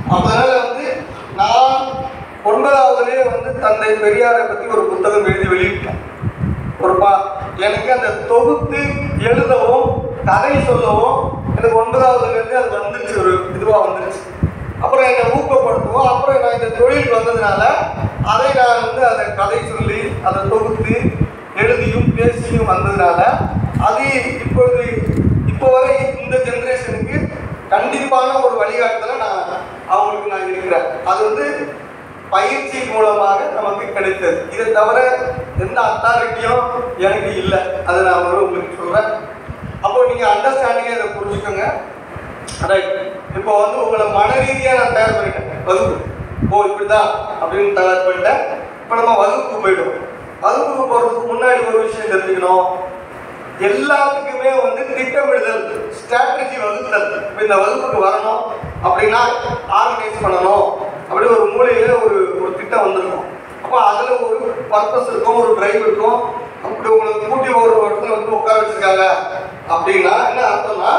அதனால வந்து நான் ஒன்பதாவதுலேயே வந்து தந்தை பெரியாரை பற்றி ஒரு புத்தகம் எழுதி வெளியிட்டேன் ஒரு பா எனக்கு அந்த தொகுத்து எழுதவும் கதை சொல்லவும் எனக்கு ஒன்பதாவதுலேருந்து அது வந்துருச்சு ஒரு இதுவாக வந்துருச்சு அப்புறம் என்னை ஊக்கப்படுத்துவோம் அப்புறம் நான் இந்த தொழிலுக்கு வந்ததுனால அதை நான் வந்து அதை கதை சொல்லி அதை தொகுத்து எழுதியும் பேசியும் வந்ததுனால அது இப்பொழுது இப்போ வரை இந்த ஜென்ரேஷனுக்கு கண்டிப்பான ஒரு வழிகாட்டுதலை நான் அவங்களுக்கு நான் இருக்கிறேன் அது வந்து பயிற்சி மூலமாக நமக்கு கிடைத்தது இதை தவிர எந்த அத்தாரிட்டியும் எனக்கு இல்லை அதை நான் ஒரு உங்களுக்கு சொல்கிறேன் அப்போ நீங்கள் அண்டர்ஸ்டாண்டிங்காக இதை புரிஞ்சுக்கோங்க ரைட் இப்போ வந்து உங்களை மன ரீதியாக நான் தயார் பண்ணிட்டேன் வகுப்பு ஓ இப்படிதான் அப்படின்னு தயார் பண்ணிட்டேன் இப்போ நம்ம வகுப்புக்கு போயிடுவோம் வகுப்புக்கு போகிறதுக்கு முன்னாடி ஒரு விஷயம் தெரிஞ்சுக்கணும் எல்லாத்துக்குமே வந்து திட்டமிடுதல் ஸ்ட்ராட்டஜி வகுத்தல் இப்போ இந்த வகுப்புக்கு வரணும் அப்படின்னா ஆர்கனைஸ் பண்ணணும் அப்படி ஒரு மூலையில ஒரு ஒரு திட்டம் வந்திருக்கும் அப்போ அதில் ஒரு பர்பஸ் இருக்கும் ஒரு டிரைவ் இருக்கும் அப்படி உங்களுக்கு கூட்டி ஒரு இடத்துல வந்து உட்கார வச்சிருக்காங்க அப்படின்னா என்ன அர்த்தம்னா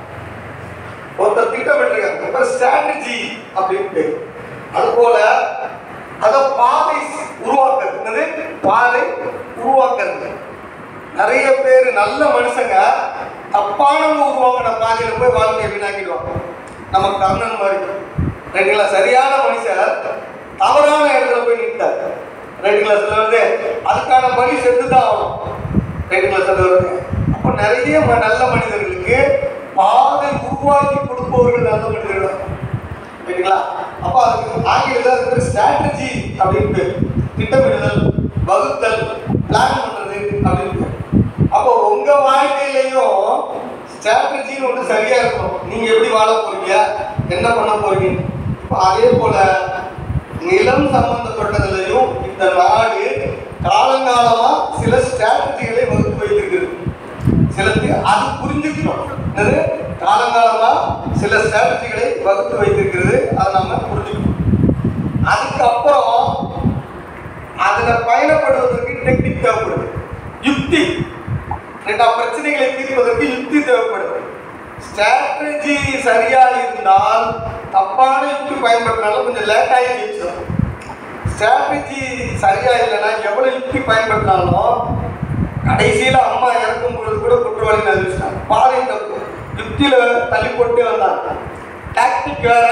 ஒருத்தர் திட்டமிட்டிருக்காங்க இப்போ ஸ்ட்ராட்டஜி அப்படின்ட்டு அது போல அதை பாதை உருவாக்குறது என்னது பாதை உருவாக்குறது நிறைய பேர் நல்ல மனுஷங்க தப்பானவங்க உருவாக்கின பாதையில போய் வாழ்க்கையை வீணாக்கிடுவாங்க நம்ம கர்ணன் மாதிரி ரைட்டுங்களா சரியான மனுஷர் தவறான இடத்துல போய் நின்றார் ரைட்டுங்களா சொல்ல வருது அதுக்கான பலி செத்து தான் ஆகணும் ரைட்டுங்களா சொல்ல வருது அப்போ நிறைய ம- நல்ல மனிதர்களுக்கு பாதை உருவாக்கி கொடுப்பவர்கள் நல்ல மனிதர்கள் சரிங்களா அப்போ அதுக்கு ஆங்கிலத்தில் அதுக்கு பேர் ஸ்ட்ராட்டஜி அப்படின்னு பேர் திட்டமிடுதல் வகுத்தல் பிளான் பண்ணுறது அப்படின்னு பேர் அப்போ உங்க வாழ்க்கையிலையும் ஸ்ட்ராட்டஜின்னு ஒன்று சரியா இருக்கும் நீங்க எப்படி வாழ போறீங்க என்ன பண்ண போறீங்க இப்போ அதே போல நிலம் சம்பந்தப்பட்டதுலையும் இந்த நாடு காலங்காலமா சில ஸ்ட்ராட்டஜிகளை வகுத்து வைத்திருக்கிறது சிலருக்கு அது புரிஞ்சுக்கணும் என்னது காலங்காலமா சில ஸ்ட்ராட்டஜிகளை வகுத்து வைத்திருக்கிறது அதை நம்ம புரிஞ்சுக்கணும் அதுக்கப்புறம் அதுல பயணப்படுவதற்கு டெக்னிக் தேவைப்படுது யுக்தி ரெண்டா பிரச்சனைகளை தீர்ப்பதற்கு யுக்தி தேவைப்படுது ஸ்ட்ராட்டஜி சரியா இருந்தால் தப்பான யுக்தி பயன்படுத்தினாலும் கொஞ்சம் லேட் ஆகி ஜெயிச்சிடும் ஸ்ட்ராட்டஜி சரியா இல்லைன்னா எவ்வளவு யுக்தி பயன்படுத்தினாலும் கடைசியில அம்மா இறக்கும் பொழுது கூட குற்றவாளி அறிவிச்சிட்டாங்க பாதை தப்பு யுக்தியில தள்ளி போட்டே வந்தாங்க டாக்டிக் வேற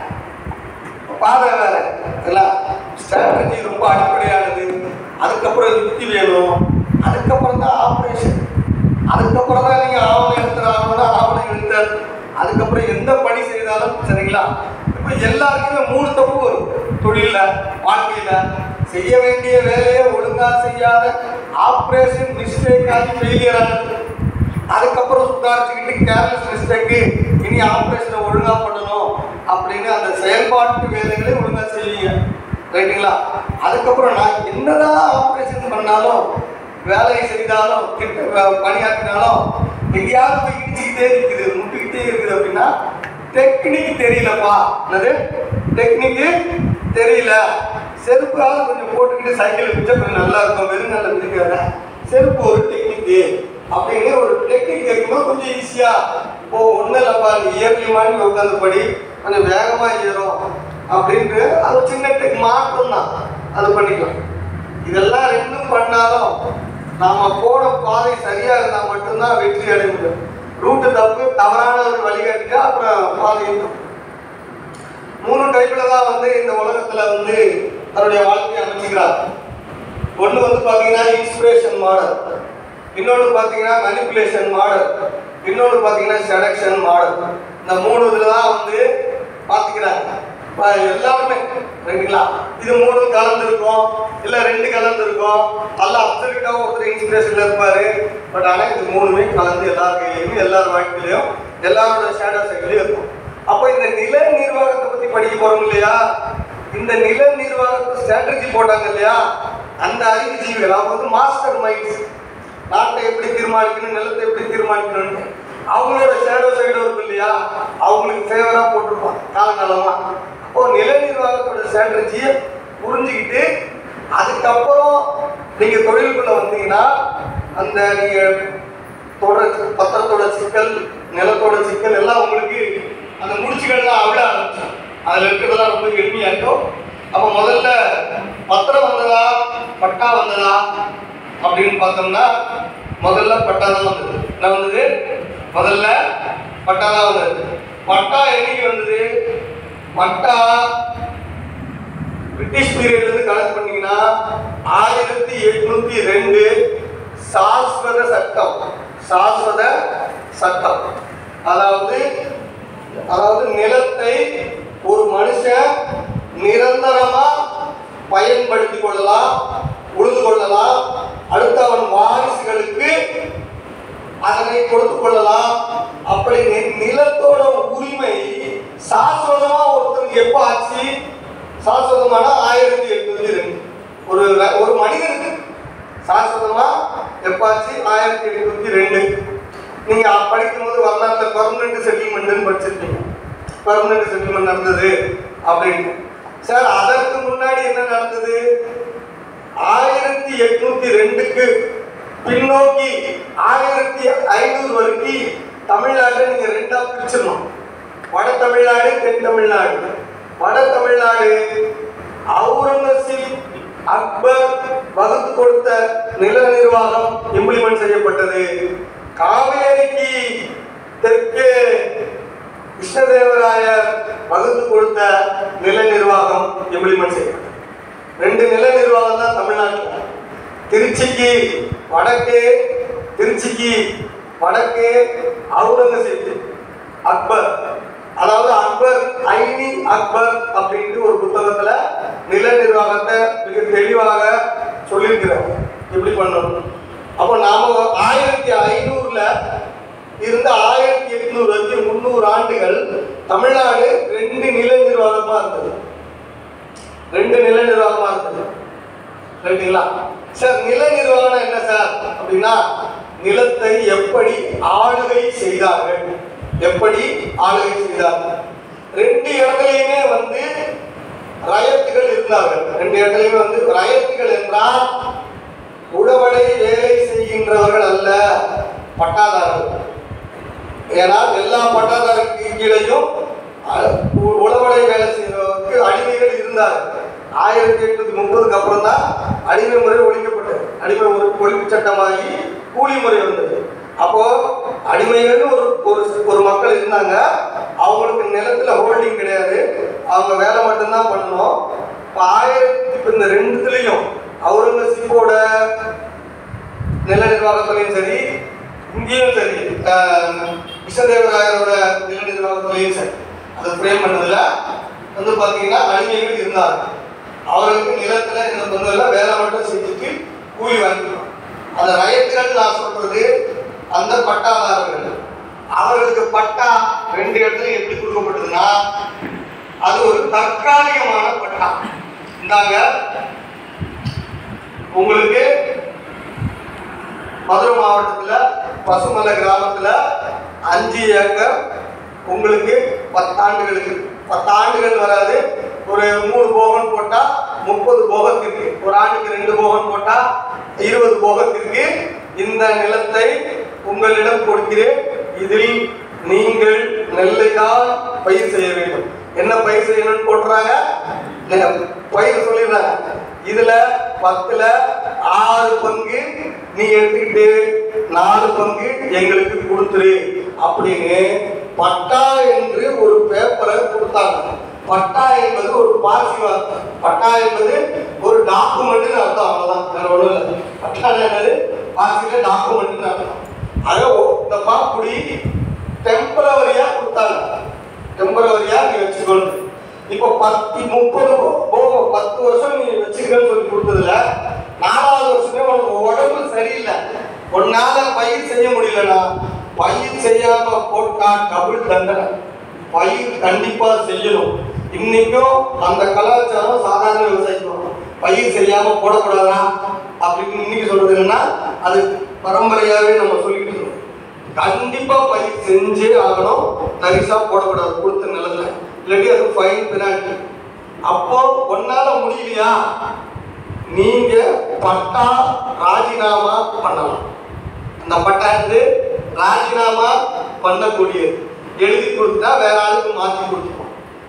பாதை வேற இல்ல ஸ்ட்ராட்டஜி ரொம்ப அடிப்படையானது அதுக்கப்புறம் யுக்தி வேணும் அதுக்கப்புறம் தான் ஆப்ரேஷன் அதுக்கப்புறம் தான் நீங்க ஆவணம் எடுத்துறாங்கன்னா ஆவணம் எடுத்தல் அதுக்கப்புறம் எந்த பணி செய்தாலும் சரிங்களா இப்போ எல்லாருக்குமே மூணு தப்பு வரும் தொழில வாழ்க்கையில செய்ய வேண்டிய வேலையை ஒழுங்கா செய்யாத ஆப்ரேஷன் மிஸ்டேக் ஆகி ஃபெயிலியர் ஆகுது அதுக்கப்புறம் சுதாரிச்சுக்கிட்டு கேர்லெஸ் மிஸ்டேக்கு இனி ஆப்ரேஷனை ஒழுங்கா பண்ணணும் அப்படின்னு அந்த செயல்பாட்டு வேலைகளை ஒழுங்கா செய்வீங்க ரைட்டுங்களா அதுக்கப்புறம் நான் என்னதான் ஆப்ரேஷன் பண்ணாலும் வேலையை செய்தாலும் திட்ட வே- பணியாற்றினாலும் எங்கேயாவது போய் இடிச்சுக்கிட்டே இருக்குது முட்டிக்கிட்டே இருக்குது அப்படின்னா டெக்னிக் தெரியலப்பா என்னது டெக்னிக்கு தெரியல செருப்பாவது கொஞ்சம் போட்டுக்கிட்டு சைக்கிள் மிச்சா கொஞ்சம் நல்லா இருக்கும் வெறும் நல்ல மிதிக்காத செருப்பு ஒரு டெக்னிக்கு அப்படின்னு ஒரு டெக்னிக் கேட்கும்போது கொஞ்சம் ஈஸியா ஓ ஒன்றும் இல்லைப்பா நீ இயற்கை மாதிரி உட்காந்து படி கொஞ்சம் வேகமா ஏறும் அப்படின்ட்டு அது ஒரு சின்ன டெக் மாற்றம் தான் அது பண்ணிக்கலாம் இதெல்லாம் ரெண்டும் பண்ணாலும் நாம போன பாதை சரியா இருந்தா மட்டும்தான் வெற்றி அடைய முடியும் ரூட்டு தப்பு தவறான ஒரு வழிகாட்டிட்டா அப்புறம் பாதை தப்பு மூணு டைப்ல தான் வந்து இந்த உலகத்துல வந்து தன்னுடைய வாழ்க்கையை அமைச்சுக்கிறார் ஒண்ணு வந்து பாத்தீங்கன்னா இன்ஸ்பிரேஷன் மாடல் இன்னொன்று பாத்தீங்கன்னா மனிப்புலேஷன் மாடல் இன்னொன்று பாத்தீங்கன்னா செலக்ஷன் மாடல் இந்த மூணு இதுல தான் வந்து பாத்துக்கிறாங்க இப்ப எல்லாருமே ரெண்டுங்களா இது மூணு கலந்துருக்கும் இல்ல ரெண்டு கலந்துருக்கும் அல்ல அப்சல்யூட்டா ஒருத்தர் இன்ஸ்பிரேஷன்ல இருப்பாரு பட் ஆனா இது மூணுமே கலந்து எல்லார் கையிலையும் எல்லார் வாழ்க்கையிலையும் எல்லாரோட ஷேடோ சைட்லயும் இருக்கும் அப்போ இந்த நில நிர்வாகத்தை பத்தி படிக்க போறோம் இல்லையா இந்த நில நிர்வாகத்தை ஸ்ட்ராட்டஜி போட்டாங்க இல்லையா அந்த அறிவுஜீவிகள் அவங்க வந்து மாஸ்டர் மைண்ட்ஸ் நாட்டை எப்படி தீர்மானிக்கணும் நிலத்தை எப்படி தீர்மானிக்கணும்னு அவங்களோட ஷேடோ சைடு இருக்கும் இல்லையா அவங்களுக்கு ஃபேவரா போட்டிருப்பாங்க காலங்காலமா அப்போ நில நிர்வாகத்தோட ஸ்ட்ராட்டஜியை புரிஞ்சுக்கிட்டு அதுக்கப்புறம் நீங்க தொழிலுக்குள்ள வந்தீங்கன்னா அந்த நீங்க தொடர் பத்திரத்தோட சிக்கல் நிலத்தோட சிக்கல் எல்லாம் உங்களுக்கு அந்த முடிச்சுகள்லாம் அவிட ஆரம்பிச்சிடும் அதில் இருக்கிறதெல்லாம் ரொம்ப எளிமையாக இருக்கும் அப்போ முதல்ல பத்திரம் வந்ததா பட்டா வந்ததா அப்படின்னு பார்த்தோம்னா முதல்ல பட்டா தான் வந்தது என்ன வந்தது முதல்ல பட்டா தான் வந்தது பட்டா என்னைக்கு வந்தது பட்டா பிரிட்டிஷ் பீரியட்ல இருந்து கணக்கு பண்ணீங்கன்னா ஆயிரத்தி எட்நூத்தி ரெண்டு சாஸ்வத சட்டம் சாஸ்வத சட்டம் அதாவது அதாவது நிலத்தை ஒரு மனுஷன் நிரந்தரமா பயன்படுத்திக் கொள்ளலாம் உழுது கொள்ளலாம் அடுத்து அவன் வாரிசுகளுக்கு அதனை கொடுத்து கொள்ளலாம் அப்படி நி- நிலத்தோட உரிமை சாஸ்வதமா ஒருத்தருக்கு எப்ப ஆச்சு சாஸ்வதமான ஆயிரத்தி எட்நூத்தி ரெண்டு ஒரு ர- ஒரு மனிதனுக்கு சாஸ்வதமா எப்ப ஆச்சு ஆயிரத்தி எட்நூத்தி ரெண்டு நீங்க படிக்கும் போது வரலாற்றுல பர்மனன்ட் செட்டில்மெண்ட்னு படிச்சிருக்கீங்க பர்மனன்ட் செட்டில்மெண்ட் நடந்தது அப்படின்னு சார் அதற்கு முன்னாடி என்ன நடந்தது ஆயிரத்தி எட்நூத்தி ரெண்டுக்கு பின்னோக்கி ஆயிரத்தி ஐநூறு வரைக்கும் தமிழ்நாட்டை நீங்க ரெண்டா பிரிச்சிடணும் வட தமிழ்நாடு தென் தமிழ்நாடு வட தமிழ்நாடு அவுரங்கசீப் அக்பர் வகுத்து கொடுத்த நில நிர்வாகம் இம்ப்ளிமெண்ட் செய்யப்பட்டது காவேரிக்கு தெற்கே கிருஷ்ணதேவராயர் வகுத்து கொடுத்த நில நிர்வாகம் இம்ப்ளிமெண்ட் செய்யப்பட்டது ரெண்டு நில நிர்வாகம் தான் தமிழ்நாட்டில் திருச்சிக்கு வடக்கே திருச்சிக்கு வடக்கே அவுரங்கசீப் அக்பர் அதாவது அக்பர் ஐனி அக்பர் அப்படின்ட்டு ஒரு புத்தகத்துல நில நிர்வாகத்தை மிக தெளிவாக சொல்லியிருக்கிறார் எப்படி பண்ணணும் அப்போ நாம ஆயிரத்தி ஐநூறுல இருந்து ஆயிரத்தி எட்நூறு வரைக்கும் முந்நூறு ஆண்டுகள் தமிழ்நாடு ரெண்டு நில நிர்வாகமா இருந்தது ரெண்டு நில நிர்வாகமா இருந்தது ரைட்டுங்களா சார் நில நிர்வாகம் என்ன சார் அப்படின்னா நிலத்தை எப்படி ஆளுகை செய்தார்கள் எப்படி ஆளுகை செய்தார்கள் ரெண்டு இடத்துலையுமே வந்து ரயத்துகள் இருந்தார்கள் ரெண்டு இடத்துலையுமே வந்து ரயத்துகள் என்றால் உழவடை வேலை செய்கின்றவர்கள் அல்ல பட்டாதாரர்கள் ஏன்னா எல்லா பட்டாதாரருக்கு கீழையும் அஹ், உ- உழவடை வேலை செய்கிறவருக்கு அடிமைகள் இருந்தார்கள் ஆயிரத்தி எட்நூத்தி முப்பதுக்கு அப்புறம் தான் அடிமை முறை ஒழிக்கப்பட்டது அடிமை முறை ஒழிப்பு சட்டமாகி கூலி முறை வந்தது அப்போ அடிமைகள்னு ஒரு ஒரு ஒரு மக்கள் இருந்தாங்க அவங்களுக்கு நிலத்துல ஹோல்டிங் கிடையாது அவங்க வேலை மட்டும்தான் பண்ணணும் இப்போ ஆயிரத்தி இப்போ இந்த ரெண்டுத்துலேயும் அவுரங்கசீப்போட நில நிர்வாகத்திலையும் சரி இங்கேயும் சரி ஆஹ், கிருஷ்ணதேவராயரோட நில நிர்வாகத்திலையும் சரி அதை ஃப்ரேம் பண்ணதுல வந்து பார்த்தீங்கன்னா அடிமைகள் இருந்தாங்க அவர்களுக்கு நிலத்துல இந்த தொந்தரில் வேலை மட்டும் செஞ்சுட்டு கூலி வாங்கிக்கணும் அந்த ரயத்துகள் நான் சொல்றது அந்த பட்டாதாரர்கள் அவர்களுக்கு பட்டா ரெண்டு இடத்துல எப்படி கொடுக்கப்பட்டதுன்னா அது ஒரு தற்காலிகமான பட்டா இந்தாங்க உங்களுக்கு மதுரை மாவட்டத்துல பசுமலை கிராமத்துல அஞ்சு ஏக்கர் உங்களுக்கு பத்தாண்டுகளுக்கு பத்தாண்டுகள் வராது ஒரு மூணு போகன் போட்டா முப்பது போகத்திற்கு ஒரு ஆண்டுக்கு ரெண்டு போகன் போட்டா இருபது போகத்திற்கு இந்த நிலத்தை உங்களிடம் கொடுக்கிறேன் இதில் நீங்கள் நெல்லை தான் பயிர் செய்ய வேண்டும் என்ன பயிர் செய்யணும்னு போட்டுறாங்க நெ- பயிர் சொல்லிடுறாங்க இதுல பத்துல ஆறு பங்கு நீ எடுத்துக்கிட்டு நாலு பங்கு எங்களுக்கு கொடுத்துரு அப்படின்னு பட்டா என்று ஒரு பேப்பரை கொடுத்தாங்க பட்டா என்பது ஒரு பாசி வார்த்தை பட்டா என்பது ஒரு டாக்குமெண்ட்னு அர்த்தம் அவ்வளவுதான் வேற ஒண்ணும் இல்லை பட்டா என்னது பாசியில டாக்குமெண்ட்னு அர்த்தம் அதை ஒ- இந்த பாக்குடி டெம்பரவரியா கொடுத்தாங்க டெம்பரவரியா நீ வச்சுக்கொண்டு இப்போ பத்து முப்பது போகும் பத்து வருஷம் நீ வச்சுக்கன்னு சொல்லி கொடுத்ததுல நாலாவது வருஷமே உனக்கு உடம்பு சரியில்லை உன்னால பயிர் செய்ய முடியலனா பயிர் செய்யாம போட்டா டபுள் தண்டனை பயிர் கண்டிப்பா செய்யணும் இன்னைக்கும் அந்த கலாச்சாரம் சாதாரண விவசாயிக்கு பயிர் செய்யாம போடக்கூடாதா அப்படின்னு இன்னைக்கு சொல்றது என்னன்னா அது பரம்பரையாவே நம்ம சொல்லிட்டு இருக்கோம் கண்டிப்பா பயிர் செஞ்சே ஆகணும் தரிசா போடக்கூடாது கொடுத்த நிலத்துல இல்லாட்டி அது ஃபைன் பெனால்டி அப்போ ஒன்னால முடியலையா நீங்க பட்டா ராஜினாமா பண்ணலாம் அந்த பட்டா வந்து ராஜினாமா பண்ணக்கூடியது எழுதி கொடுத்தா வேற ஆளுக்கு மாற்றி கொடுத்துருவோம்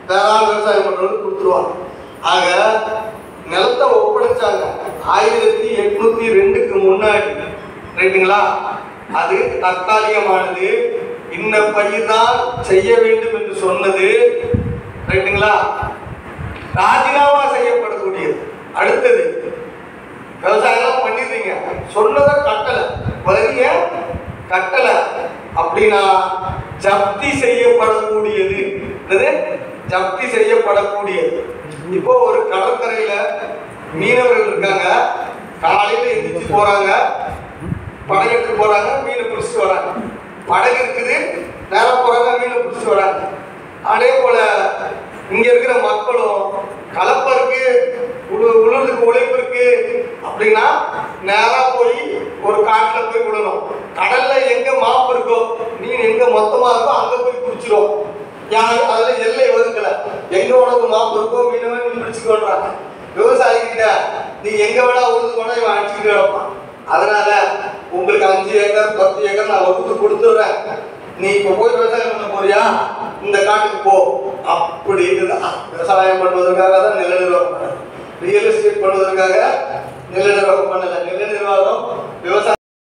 வேற ஆள் விவசாயம் பண்றவங்களுக்கு கொடுத்துருவாங்க ஆக நிலத்தை ஒப்படைச்சாங்க ஆயிரத்தி எட்நூத்தி ரெண்டுக்கு முன்னாடி ரைட்டுங்களா அது தற்காலிகமானது இன்ன பயிர் தான் செய்ய வேண்டும் என்று சொன்னது ரைட்டுங்களா ராஜினாமா செய்யப்படக்கூடியது அடுத்தது விவசாயம் பண்ணிடுறீங்க சொன்னதை கட்டல வரிய கட்டல அப்படின்னா ஜப்தி செய்யப்படக்கூடியது என்னது ஜப்தி செய்யப்படக்கூடியது இப்போ ஒரு கடற்கரையில மீனவர்கள் இருக்காங்க காலையில எந்திரிச்சு போறாங்க படகு எடுத்து போறாங்க மீனை பிடிச்சிட்டு வராங்க படகு இருக்குது நேரா போறாங்க மீனை பிடிச்சிட்டு வராங்க அதே போல இங்க இருக்கிற மக்களும் கலப்பருக்கு உழு உழுறதுக்கு உழைப்பு இருக்கு அப்படின்னா நேரா போய் ஒரு காட்டுல போய் விடணும் கடல்ல எங்க மாப்பு இருக்கோ மீன் எங்க மொத்தமா இருக்கோ அங்க போய் பிடிச்சிரும் யாரும் அதுல எல்லை ஒதுக்கல எங்க உனக்கு மாப்பு இருக்கோ மீனவன் நீ பிடிச்சுக்கோன்றாங்க விவசாயி கிட்ட நீ எங்க வேணா உழுது போனா இவன் அடிச்சுக்கிட்டு கிடப்பான் அதனால உங்களுக்கு அஞ்சு ஏக்கர் பத்து ஏக்கர் நான் வகுத்து கொடுத்துடுறேன் நீ இப்ப போய் விவசாயம் பண்ண போறியா இந்த காட்டுக்கு போ அப்படின்னு தான் விவசாயம் பண்ணுவதற்காக தான் நில நிர்வாகம் ரியல் எஸ்டேட் பண்ணுவதற்காக நில நிர்வாகம் பண்ணல நில நிர்வாகம் விவசாயம்